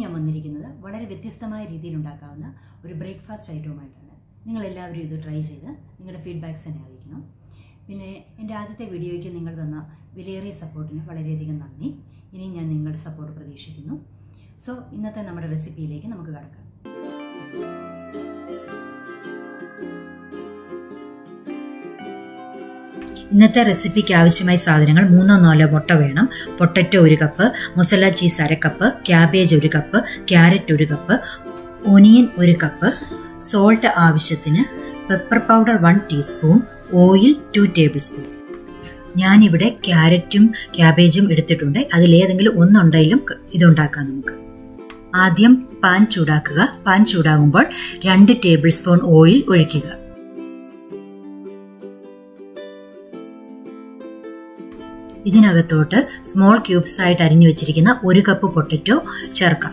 ഞാൻ വന്നിരിക്കുന്നത് വളരെ വ്യത്യസ്തമായ രീതിയിൽ ഉണ്ടാക്കാവുന്ന ഒരു ബ്രേക്ക്ഫാസ്റ്റ് ഐറ്റവുമായിട്ടാണ് നിങ്ങൾ എല്ലാവരും ഇത് ട്രൈ ചെയ്ത് നിങ്ങളുടെ ഫീഡ്ബാക്സ് എന്നെ അറിയിക്കണം പിന്നെ എൻ്റെ ആദ്യത്തെ വീഡിയോയ്ക്ക് നിങ്ങൾ തന്ന വിലയേറിയ സപ്പോർട്ടിന് വളരെയധികം നന്ദി ഇനിയും ഞാൻ നിങ്ങളുടെ സപ്പോർട്ട് പ്രതീക്ഷിക്കുന്നു സോ ഇന്നത്തെ നമ്മുടെ റെസിപ്പിയിലേക്ക് നമുക്ക് കടക്കാം ഇന്നത്തെ റെസിപ്പിക്ക് ആവശ്യമായ സാധനങ്ങൾ മൂന്നോ നാലോ മുട്ട വേണം പൊട്ടറ്റോ ഒരു കപ്പ് മൊസല ചീസ് അര കപ്പ് ക്യാബേജ് ഒരു കപ്പ് ക്യാരറ്റ് ഒരു കപ്പ് ഒനിയൻ ഒരു കപ്പ് സോൾട്ട് ആവശ്യത്തിന് pepper powder one teaspoon oil two table spoon ഞാനിവിടെ ക്യാരറ്റും ക്യാബേജും എടുത്തിട്ടുണ്ട് അതിലേതെങ്കിലും ഒന്നുണ്ടെങ്കിലും ഇതുണ്ടാക്കാം നമുക്ക് ആദ്യം പാൻ ചൂടാക്കുക പാൻ ചൂടാകുമ്പോൾ രണ്ട് ടേബിൾ സ്പൂൺ ഓയിൽ ഒഴിക്കുക ഇതിനകത്തോട്ട് സ്മോൾ ക്യൂബ്സ് ആയിട്ട് അരിഞ്ഞു വെച്ചിരിക്കുന്ന ഒരു കപ്പ് പൊട്ടറ്റോ ചേർക്കാം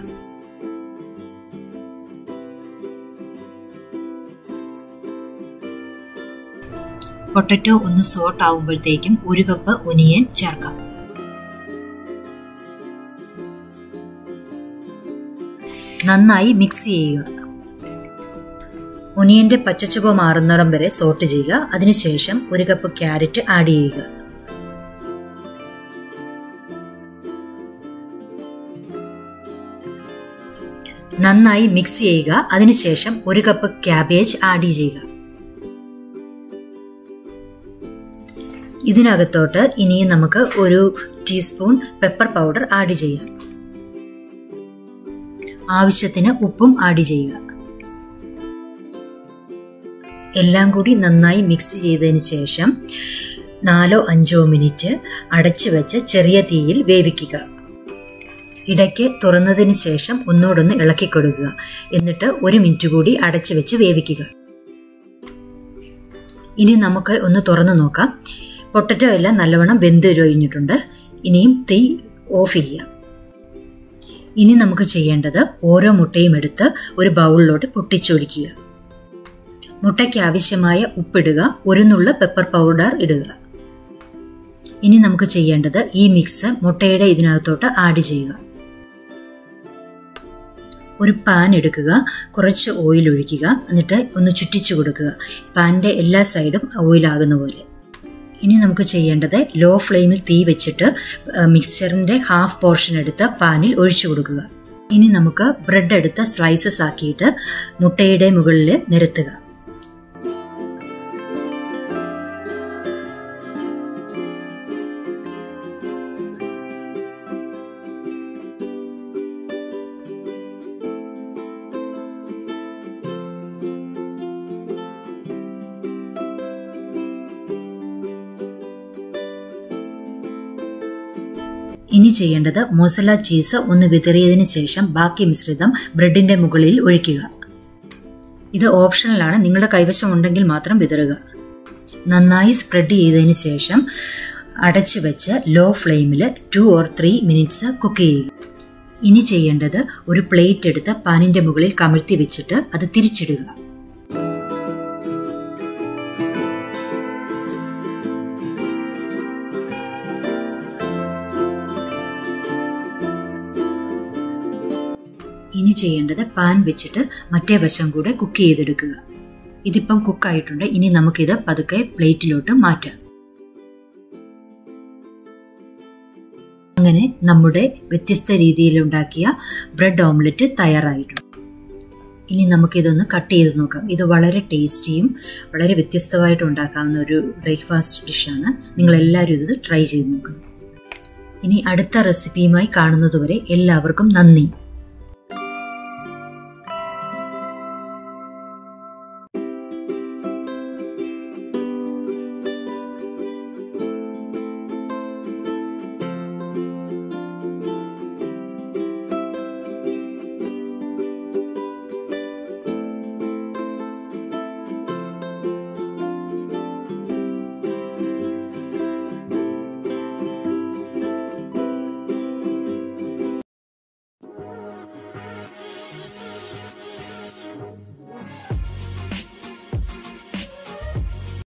പൊട്ടറ്റോ ഒന്ന് സോട്ട് ആവുമ്പോഴത്തേക്കും ഒരു കപ്പ് ഒനിയൻ ചേർക്കാം നന്നായി മിക്സ് ചെയ്യുക ഒനിയന്റെ പച്ചച്ചുവ മാറുന്നിടം വരെ സോട്ട് ചെയ്യുക അതിനുശേഷം ഒരു കപ്പ് ക്യാരറ്റ് ആഡ് ചെയ്യുക നന്നായി മിക്സ് ചെയ്യുക അതിനുശേഷം ഒരു കപ്പ് ക്യാബേജ് ആഡ് ചെയ്യുക ഇതിനകത്തോട്ട് ഇനിയും നമുക്ക് ഒരു ടീസ്പൂൺ പെപ്പർ പൗഡർ ആഡ് ചെയ്യാം ആവശ്യത്തിന് ഉപ്പും ആഡ് ചെയ്യുക എല്ലാം കൂടി നന്നായി മിക്സ് ചെയ്തതിന് ശേഷം നാലോ അഞ്ചോ മിനിറ്റ് അടച്ചു വെച്ച് ചെറിയ തീയിൽ വേവിക്കുക ഇടയ്ക്ക് തുറന്നതിന് ശേഷം ഒന്നുകൂടൊന്ന് ഇളക്കി കൊടുക്കുക എന്നിട്ട് ഒരു മിനിറ്റ് കൂടി അടച്ചു വെച്ച് വേവിക്കുക ഇനി നമുക്ക് ഒന്ന് തുറന്നു നോക്കാം പൊട്ടറ്റോ എല്ലാം നല്ലവണ്ണം വെന്ത് കഴിഞ്ഞിട്ടുണ്ട് ഇനിയും തീ ഓഫ് ചെയ്യാം ഇനി നമുക്ക് ചെയ്യേണ്ടത് ഓരോ മുട്ടയും എടുത്ത് ഒരു ബൗളിലോട്ട് പൊട്ടിച്ചൊഴിക്കുക മുട്ടയ്ക്ക് ആവശ്യമായ ഉപ്പിടുക ഒരു നുള്ള പെപ്പർ പൗഡർ ഇടുക ഇനി നമുക്ക് ചെയ്യേണ്ടത് ഈ മിക്സ് മുട്ടയുടെ ഇതിനകത്തോട്ട് ആഡ് ചെയ്യുക ഒരു പാൻ എടുക്കുക കുറച്ച് ഓയിൽ ഒഴിക്കുക എന്നിട്ട് ഒന്ന് ചുറ്റിച്ചു കൊടുക്കുക പാനിന്റെ എല്ലാ സൈഡും ഓയിലാകുന്ന പോലെ ഇനി നമുക്ക് ചെയ്യേണ്ടത് ലോ ഫ്ലെയിമിൽ തീ വെച്ചിട്ട് മിക്സറിന്റെ ഹാഫ് പോർഷൻ എടുത്ത് പാനിൽ ഒഴിച്ചു കൊടുക്കുക ഇനി നമുക്ക് ബ്രെഡ് എടുത്ത് സ്ലൈസസ് ആക്കിയിട്ട് മുട്ടയുടെ മുകളിൽ നിരത്തുക ഇനി ചെയ്യേണ്ടത് മൊസല ചീസ് ഒന്ന് വിതറിയതിനു ശേഷം ബാക്കി മിശ്രിതം ബ്രെഡിന്റെ മുകളിൽ ഒഴിക്കുക ഇത് ഓപ്ഷണലാണ് നിങ്ങളുടെ കൈവശം ഉണ്ടെങ്കിൽ മാത്രം വിതറുക നന്നായി സ്പ്രെഡ് ചെയ്തതിന് ശേഷം അടച്ചു വെച്ച് ലോ ഫ്ലെയിമിൽ two or three minutes cook ചെയ്യുക ഇനി ചെയ്യേണ്ടത് ഒരു പ്ലേറ്റ് എടുത്ത് പാനിന്റെ മുകളിൽ കമിഴ്ത്തി വെച്ചിട്ട് അത് തിരിച്ചിടുക ഇനി ചെയ്യേണ്ടത് പാൻ വെച്ചിട്ട് മറ്റേ വശം കൂടെ കുക്ക് ചെയ്തെടുക്കുക ഇതിപ്പം കുക്കായിട്ടുണ്ട് ഇനി നമുക്കിത് പതുക്കെ പ്ലേറ്റിലോട്ട് മാറ്റാം അങ്ങനെ നമ്മുടെ വ്യത്യസ്ത രീതിയിൽ ഉണ്ടാക്കിയ ബ്രെഡ് ഓംലെറ്റ് തയ്യാറായിട്ടുണ്ട് ഇനി നമുക്കിതൊന്ന് കട്ട് ചെയ്ത് നോക്കാം ഇത് വളരെ ടേസ്റ്റിയും വളരെ വ്യത്യസ്തമായിട്ട് ഉണ്ടാക്കാവുന്ന ഒരു ബ്രേക്ക്ഫാസ്റ്റ് ഡിഷാണ് നിങ്ങൾ എല്ലാവരും ഇത് ട്രൈ ചെയ്ത് നോക്കണം ഇനി അടുത്ത റെസിപ്പിയുമായി കാണുന്നതുവരെ എല്ലാവർക്കും നന്ദി